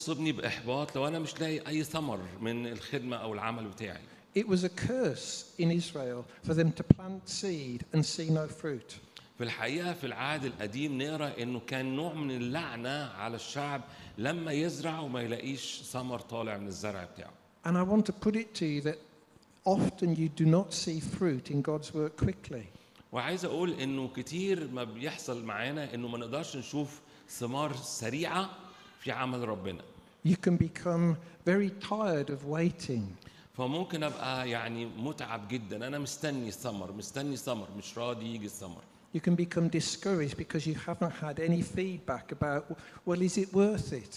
يصيبني باحباط لو انا مش لاقي اي ثمر من الخدمه او العمل بتاعي It was a curse in Israel for them to plant seed and see no fruit. في الحقيقه في العهد القديم نقرا انه كان نوع من اللعنه على الشعب لما يزرع وما يلاقيش ثمر طالع من الزرع بتاعه And I want to put it to you that often you do not see fruit in God's work quickly. وعايز اقول انه كتير ما بيحصل معانا انه ما نقدرش نشوف ثمار سريعه في عمل ربنا You can become very tired of waiting. فممكن ابقى يعني متعب جدا انا مستني ثمر مستني ثمر مش راضي يجي الثمر You can become discouraged because you haven't had any feedback about, well, is it worth it?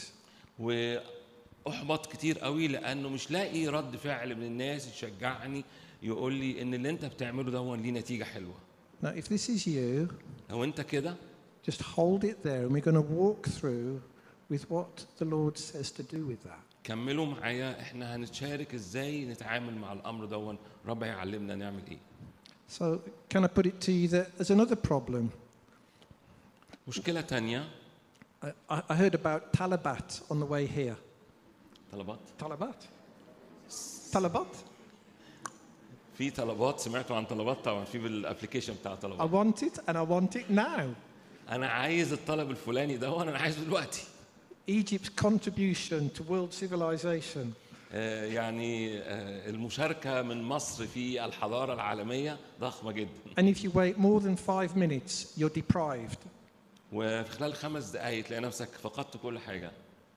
واحبط كتير قوي لانه مش لاقي رد فعل من الناس يشجعني يقول لي ان اللي انت بتعمله ده ليه نتيجه حلوه Now, if this is you, لو انت كده just hold it there and we're going to walk through with what the Lord says to do with that. كملوا معايا احنا هنتشارك ازاي نتعامل مع الامر دون رب هيعلمنا نعمل ايه So, can I put it to you that there's another problem? مشكله تانية I, I I heard about Talabat on the way here. طلبات Talabat? Talabat? في طلبات سمعتوا عن طلبات طبعا في بالابلكيشن بتاع I طلبات want it and I want it now. انا عايز الطلب الفلاني ده وانا عايزه دلوقتي Egypt's contribution to world civilization. آه، يعني آه، المشاركه من مصر في الحضاره العالميه ضخمه جدا And if you wait more than five minutes, you're deprived. وفي خلال خمس دقائق تلاقي نفسك فقدت كل حاجه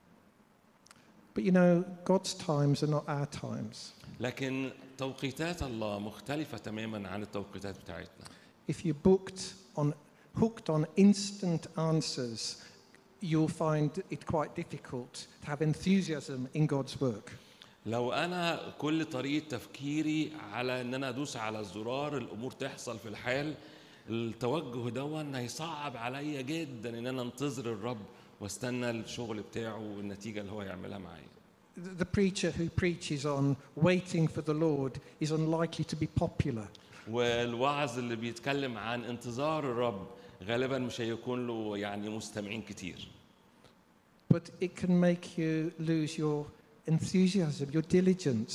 But you know, God's times are not our times. لكن توقيتات الله مختلفه تماما عن التوقيتات بتاعتنا If you're booked on, hooked on instant answers, you'll find it quite difficult to have enthusiasm in God's work. لو انا كل طريقه تفكيري على ان انا ادوس على الزرار الامور تحصل في الحال التوجه دون هيصعب عليا جدا ان انا انتظر الرب واستنى الشغل بتاعه والنتيجه اللي هو يعملها معايا The the preacher who preaches on waiting for the Lord is unlikely to be popular. والوعظ اللي بيتكلم عن انتظار الرب غالبا مش هيكون له يعني مستمعين كتير But it can make you lose your enthusiasm, your diligence.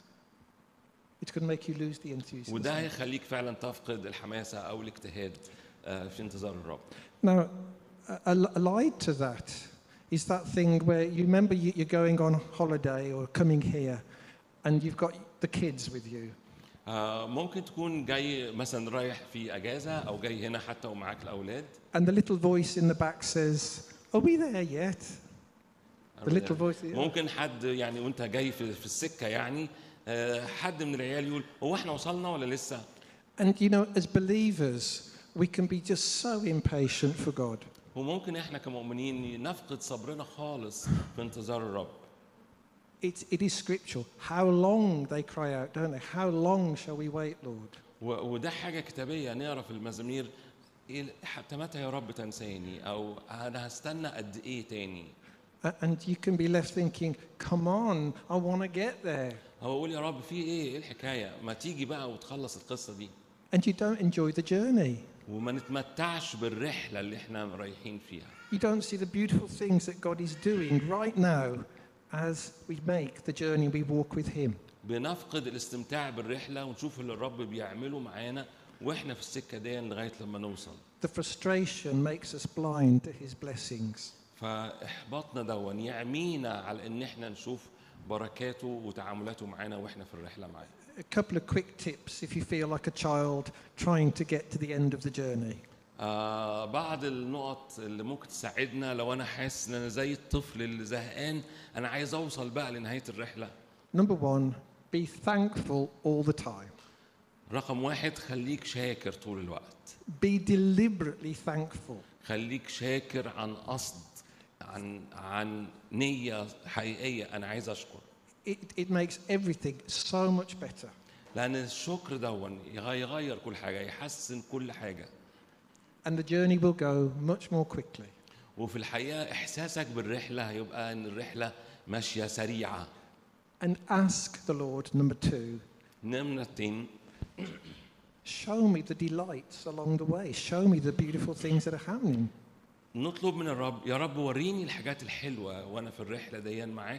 It can make you lose the enthusiasm. وده هيخليك فعلا تفقد الحماسه او الاجتهاد آه، في انتظار الرب Now, a- a- allied to that is that thing where you remember you- you're going on holiday or coming here and you've got the kids with you. آه، ممكن تكون جاي مثلا رايح في اجازه او جاي هنا حتى ومعاك الاولاد And the little voice in the back says, Are we there yet? The little voice. ممكن حد يعني وانت جاي في, في السكه يعني آه، حد من العيال يقول هو احنا وصلنا ولا لسه؟ And you know, as believers, we can be just so impatient for God. وممكن احنا كمؤمنين نفقد صبرنا خالص في انتظار الرب. It, it is scriptural. How long they cry out, don't they? How long shall we wait, Lord? و- وده حاجه كتابيه نقرا في المزامير إيه- حتى متى يا رب تنساني او انا هستنى قد ايه تاني؟ A- And you can be left thinking, Come on, I want to get there. هو اقول يا رب في ايه؟ ايه الحكايه؟ ما تيجي بقى وتخلص القصه دي And you don't enjoy the journey. وما نتمتعش بالرحله اللي احنا رايحين فيها. You don't see the beautiful things that God is doing right now as we make the journey we walk with Him. بنفقد الاستمتاع بالرحله ونشوف اللي الرب بيعمله معانا واحنا في السكه دي لغايه لما نوصل. The frustration makes us blind to His blessings. فاحباطنا دون يعمينا على ان احنا نشوف بركاته وتعاملاته معانا واحنا في الرحله معاه. A couple of quick tips if you feel like a child trying to get to the end of the journey. آه بعض النقط اللي ممكن تساعدنا لو انا حاسس ان انا زي الطفل اللي زهقان انا عايز اوصل بقى لنهايه الرحله. Number one, be thankful all the time. رقم واحد خليك شاكر طول الوقت. Be deliberately thankful. خليك شاكر عن قصد عن عن نيه حقيقيه انا عايز اشكر. It, it makes everything so much better. لان الشكر دون يغير كل حاجه يحسن كل حاجه. And the journey will go much more quickly. وفي الحقيقه احساسك بالرحله هيبقى ان الرحله ماشيه سريعه And ask the Lord, number two, نمرة اتنين show me the delights along the way. Show me the beautiful things that are happening. نطلب من الرب يا رب وريني الحاجات الحلوه وانا في الرحله دي معاك